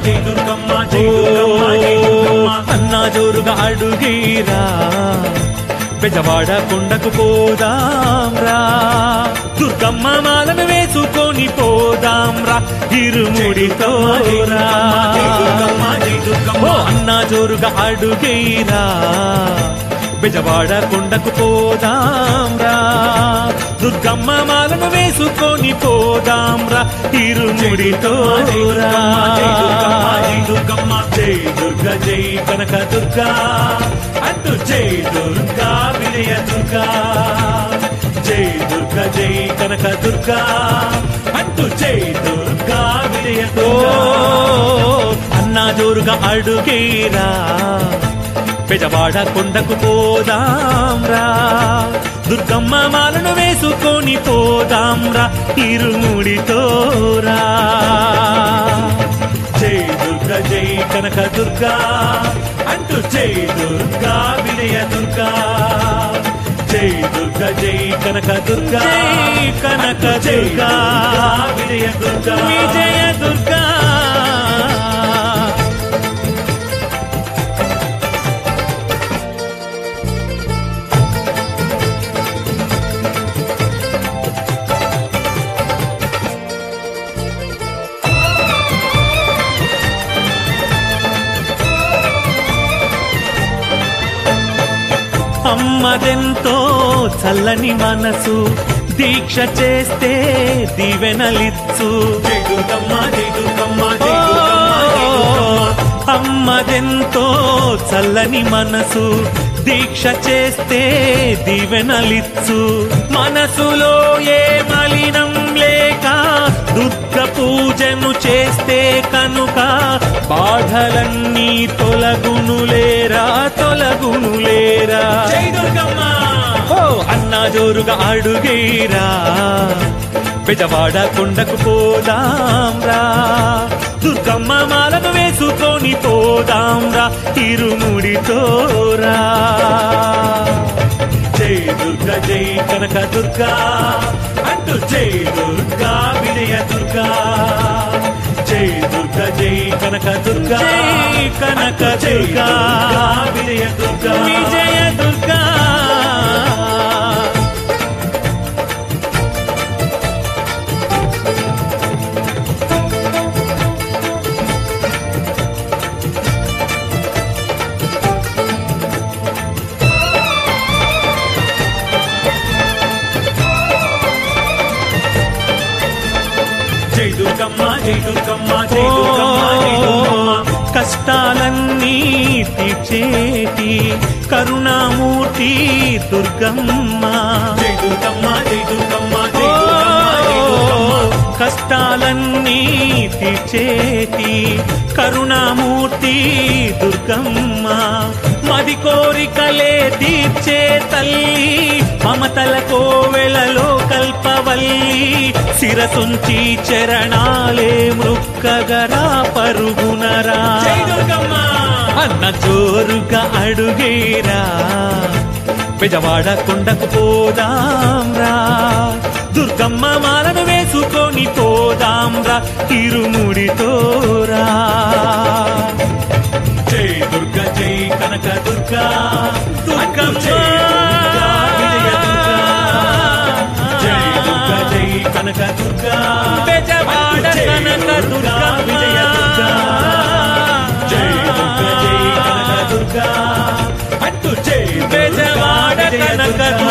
జై దుర్గమ్మ జై దుర్గమ్మ జై దుర్గమ్మ అన్నా జోరుగా అడుగేరా బెజవాడ కొండకు పోదాం రా దుర్గమ్మ మాలను వేసుకొని పోదాం రా ఇరుముడితో రా జై దుర్గమ్మ జై దుర్గమ్మ ఓ అన్నా జోరుగా అడుగేరా బెజవాడ కొండకు పోదాం రా దుర్గమ్మ మాలను వేసుకొని పోదాం రా ఇరుముడితో రా జై దుర్గమ్మ జై దుర్గ జై కనక దుర్గా అంటూ జై దుర్గా విజయ దుర్గా జై దుర్గ జై కనక దుర్గా అంటూ జై దుర్గా విజయ ఓ దుర్గా అన్నా జోరుగా అడుగేరా పెజవాడ కొండకు పోదాం రా దుర్గమ్మ మాలను వేసుకొని పోదాం రా ఇరుముడితో రా జై దుర్గ జై కనక దుర్గా అంటూ జై దుర్గా విజయ దుర్గా జై దుర్గ జై కనక దుర్గా జై కనక జై దుర్గా దుర్గా విజయ దుర్గా విజయ దుర్గా అమ్మదెంతో చల్లని మనసు దీక్ష చేస్తే దీవెనలిచ్చు జై దుర్గమ్మ జై దుర్గమ్మ జై దుర్గమ్మ జై దుర్గమ్మ అమ్మదెంతో చల్లని మనసు దీక్ష చేస్తే దీవెనలిచ్చు మనసులో ఏ మలినం లేక దుర్గ పూజను చేస్తే కనుక బాధలన్నీ తొలగునులేరా తొలగునులేరా జై దుర్గమ్మ ఓ అన్నా జోరుగా అడుగేరా పెజవాడ కొండకు పోదాం రా దుర్గమ్మ మాలను వేసుకొని పోదాం రా ఇరుముడితో రా జై దుర్గ జై కనక దుర్గా అంటూ జై దుర్గా విజయ దుర్గా జై దుర్గ జై కనక దుర్గా జై కనక జై దుర్గా దుర్గా విజయ దుర్గా విజయ దుర్గా జై దుర్గమ్మ జై దుర్గమ్మ జై దుర్గమ్మ జై దుర్గమ్మ కష్టాలన్నీ తీర్చేటి కరుణామూర్తి దుర్గమ్మ జై దుర్గమ్మ జై దుర్గమ్మ జై దుర్గమ్మ జై దుర్గమ్మ కష్టాలన్నీ తీర్చేటి కరుణామూర్తి దుర్గమ్మ మది కోరికలే తీర్చే తల్లి మమతల కోవెలలో కల్పవల్లి శిరసుంచి చరణాలే మృక్కగరా పరుగునరా జై దుర్గమ్మ అన్న జోరుగా అడుగేరా పెజవాడ కొండకు పోదాం రా దుర్గమ్మ మాలను వేసుకొని పోదాం రా ఇరుముడితో రా జై దుర్గ జై కనక దుర్గా దుర్గమ్మ. జై దుర్గా విజయ దుర్గా జై దుర్గ జై కనక దుర్గా బెజవాడ జై కనక దుర్గా దుర్గమ్మ. విజయ దుర్గా జై దుర్గ జై కనక దుర్గా అంటూ జై దుర్గా బెజవాడ విజయ కనక దుర్గా